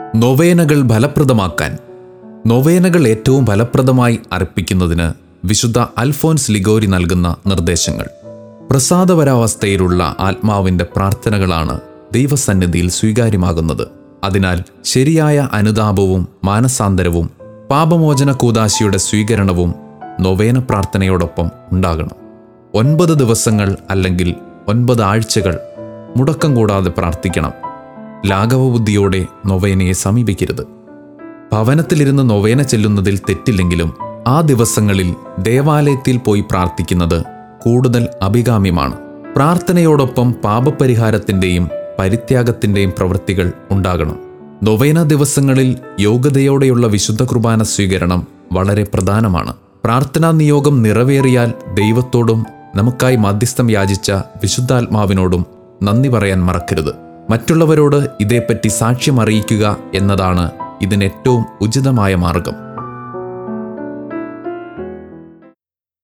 നൊവേനകൾ ഫലപ്രദമാക്കാൻ നൊവേനകൾ ഏറ്റവും ഫലപ്രദമായി അർപ്പിക്കുന്നതിന് വിശുദ്ധ അൽഫോൻസ് ലിഗോരി നൽകുന്ന നിർദ്ദേശങ്ങൾ പ്രസാദപരാവസ്ഥയിലുള്ള ആത്മാവിൻ്റെ പ്രാർത്ഥനകളാണ് ദൈവസന്നിധിയിൽ സ്വീകാര്യമാകുന്നത് അതിനാൽ ശരിയായ അനുതാപവും മാനസാന്തരവും പാപമോചന കൂതാശിയുടെ സ്വീകരണവും നൊവേന പ്രാർത്ഥനയോടൊപ്പം ഉണ്ടാകണം ഒൻപത് ദിവസങ്ങൾ അല്ലെങ്കിൽ ഒൻപത് ആഴ്ചകൾ മുടക്കം കൂടാതെ പ്രാർത്ഥിക്കണം ലാഘവബുദ്ധിയോടെ നൊവേനയെ സമീപിക്കരുത് ഭവനത്തിലിരുന്ന് നൊവേന ചെല്ലുന്നതിൽ തെറ്റില്ലെങ്കിലും ആ ദിവസങ്ങളിൽ ദേവാലയത്തിൽ പോയി പ്രാർത്ഥിക്കുന്നത് കൂടുതൽ അഭികാമ്യമാണ് പ്രാർത്ഥനയോടൊപ്പം പാപപരിഹാരത്തിൻ്റെയും പരിത്യാഗത്തിൻ്റെയും പ്രവൃത്തികൾ ഉണ്ടാകണം നൊവേന ദിവസങ്ങളിൽ യോഗ്യതയോടെയുള്ള വിശുദ്ധ കുർബാന സ്വീകരണം വളരെ പ്രധാനമാണ് പ്രാർത്ഥനാ നിയോഗം നിറവേറിയാൽ ദൈവത്തോടും നമുക്കായി മധ്യസ്ഥം യാചിച്ച വിശുദ്ധാത്മാവിനോടും നന്ദി പറയാൻ മറക്കരുത് മറ്റുള്ളവരോട് ഇതേപ്പറ്റി സാക്ഷ്യം അറിയിക്കുക എന്നതാണ് ഇതിന് ഏറ്റവും ഉചിതമായ മാർഗം